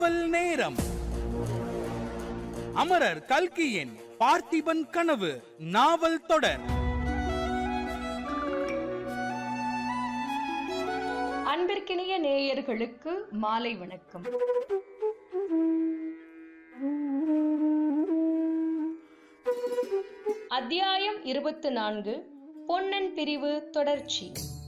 நாவல் நேரம் அமரர் கல்கியின் பார்த்திபன் கனவு நாவல் தொடர் அன்பிற்கினிய நேயர்களுக்கு மாலை வணக்கம் அத்தியாயம் இருபத்து நான்கு பொன்னன் பிரிவு தொடர்ச்சி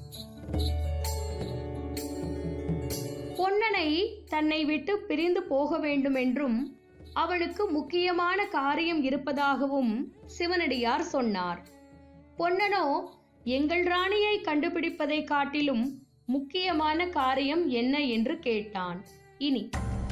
பொன்னனை தன்னை விட்டு பிரிந்து போக வேண்டுமென்றும் அவனுக்கு முக்கியமான காரியம் இருப்பதாகவும் சிவனடியார் சொன்னார் பொன்னனோ எங்கள் ராணியை கண்டுபிடிப்பதை காட்டிலும் முக்கியமான காரியம் என்ன என்று கேட்டான் இனி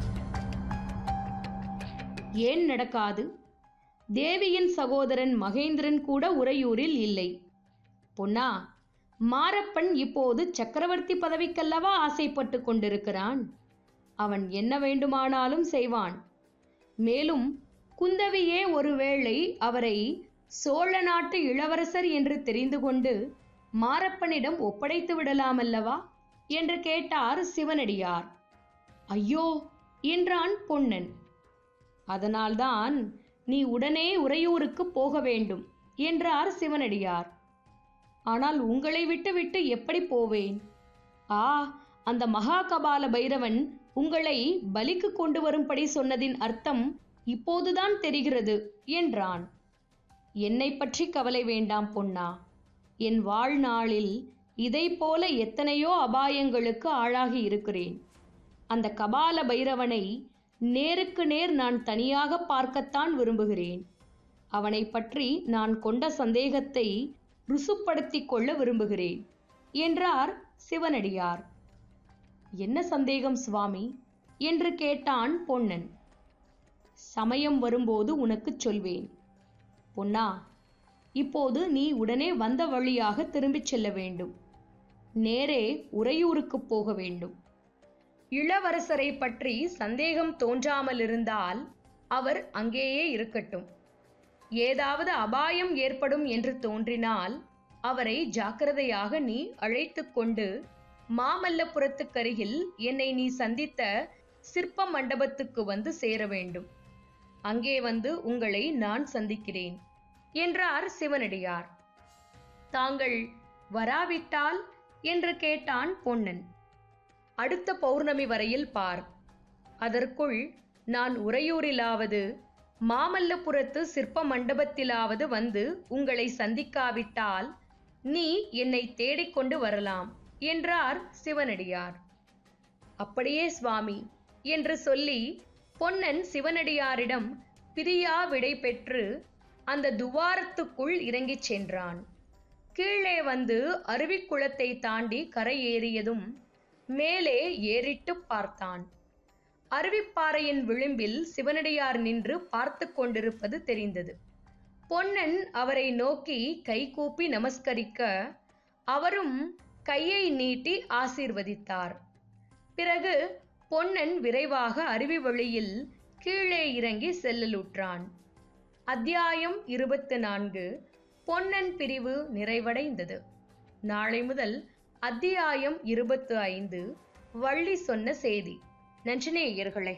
ஏன் நடக்காது தேவியின் சகோதரன் மகேந்திரன் கூட உறையூரில் இல்லை பொன்னா மாரப்பன் இப்போது சக்கரவர்த்தி பதவிக்கல்லவா ஆசைப்பட்டு கொண்டிருக்கிறான் அவன் என்ன வேண்டுமானாலும் செய்வான் மேலும் குந்தவியே ஒருவேளை அவரை சோழ நாட்டு இளவரசர் என்று தெரிந்து கொண்டு மாரப்பனிடம் ஒப்படைத்து விடலாமல்லவா என்று கேட்டார் சிவனடியார் ஐயோ என்றான் பொன்னன் அதனால்தான் நீ உடனே உறையூருக்கு போக வேண்டும் என்றார் சிவனடியார் ஆனால் உங்களை விட்டு விட்டு எப்படி போவேன் ஆ அந்த மகாகபால பைரவன் உங்களை பலிக்கு கொண்டு வரும்படி சொன்னதின் அர்த்தம் இப்போதுதான் தெரிகிறது என்றான் என்னை பற்றி கவலை வேண்டாம் பொன்னா என் வாழ்நாளில் இதை போல எத்தனையோ அபாயங்களுக்கு ஆளாகி இருக்கிறேன் அந்த கபால பைரவனை நேருக்கு நேர் நான் தனியாக பார்க்கத்தான் விரும்புகிறேன் அவனை பற்றி நான் கொண்ட சந்தேகத்தை ருசுப்படுத்திக் கொள்ள விரும்புகிறேன் என்றார் சிவனடியார் என்ன சந்தேகம் சுவாமி என்று கேட்டான் பொன்னன் சமயம் வரும்போது உனக்குச் சொல்வேன் பொன்னா இப்போது நீ உடனே வந்த வழியாக திரும்பிச் செல்ல வேண்டும் நேரே உறையூருக்குப் போக வேண்டும் இளவரசரை பற்றி சந்தேகம் தோன்றாமல் இருந்தால் அவர் அங்கேயே இருக்கட்டும் ஏதாவது அபாயம் ஏற்படும் என்று தோன்றினால் அவரை ஜாக்கிரதையாக நீ அழைத்து கொண்டு மாமல்லபுரத்துக்கருகில் என்னை நீ சந்தித்த சிற்ப மண்டபத்துக்கு வந்து சேர வேண்டும் அங்கே வந்து உங்களை நான் சந்திக்கிறேன் என்றார் சிவனடியார் தாங்கள் வராவிட்டால் என்று கேட்டான் பொன்னன் அடுத்த பௌர்ணமி வரையில் பார் அதற்குள் நான் உறையூரிலாவது மாமல்லபுரத்து சிற்ப மண்டபத்திலாவது வந்து உங்களை சந்திக்காவிட்டால் நீ என்னை தேடிக்கொண்டு வரலாம் என்றார் சிவனடியார் அப்படியே சுவாமி என்று சொல்லி பொன்னன் சிவனடியாரிடம் பிரியா விடை பெற்று அந்த துவாரத்துக்குள் இறங்கிச் சென்றான் கீழே வந்து அருவிக்குளத்தை தாண்டி கரை ஏறியதும் மேலே ஏறிட்டு பார்த்தான் அருவிப்பாறையின் விளிம்பில் சிவனடியார் நின்று பார்த்து கொண்டிருப்பது தெரிந்தது பொன்னன் அவரை நோக்கி கைகூப்பி நமஸ்கரிக்க அவரும் கையை நீட்டி ஆசீர்வதித்தார் பிறகு பொன்னன் விரைவாக அருவி வழியில் கீழே இறங்கி செல்லலுற்றான் அத்தியாயம் இருபத்து நான்கு பொன்னன் பிரிவு நிறைவடைந்தது நாளை முதல் அத்தியாயம் இருபத்து ஐந்து வள்ளி சொன்ன செய்தி நன்றினேயர்களே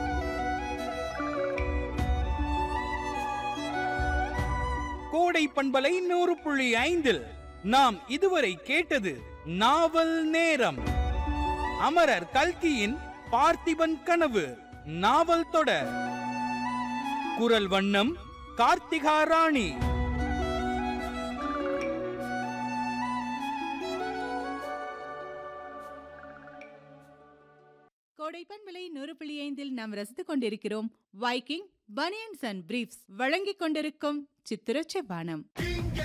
கோடை பண்பலை நூறு புள்ளி ஐந்தில் நாம் இதுவரை கேட்டது நாவல் நேரம் அமரர் கல்கியின் பார்த்திபன் கனவு நாவல் தொடர் குரல் வண்ணம் கார்த்திகா ராணி கோடைப்பன் விலை நூறு புள்ளி ஐந்தில் நாம் ரசித்துக் கொண்டிருக்கிறோம் வைக்கிங் பனியன்ஸ் அண்ட் பிரீஃப்ஸ் வழங்கிக் கொண்டிருக்கும் சித்திர செவ்வானம்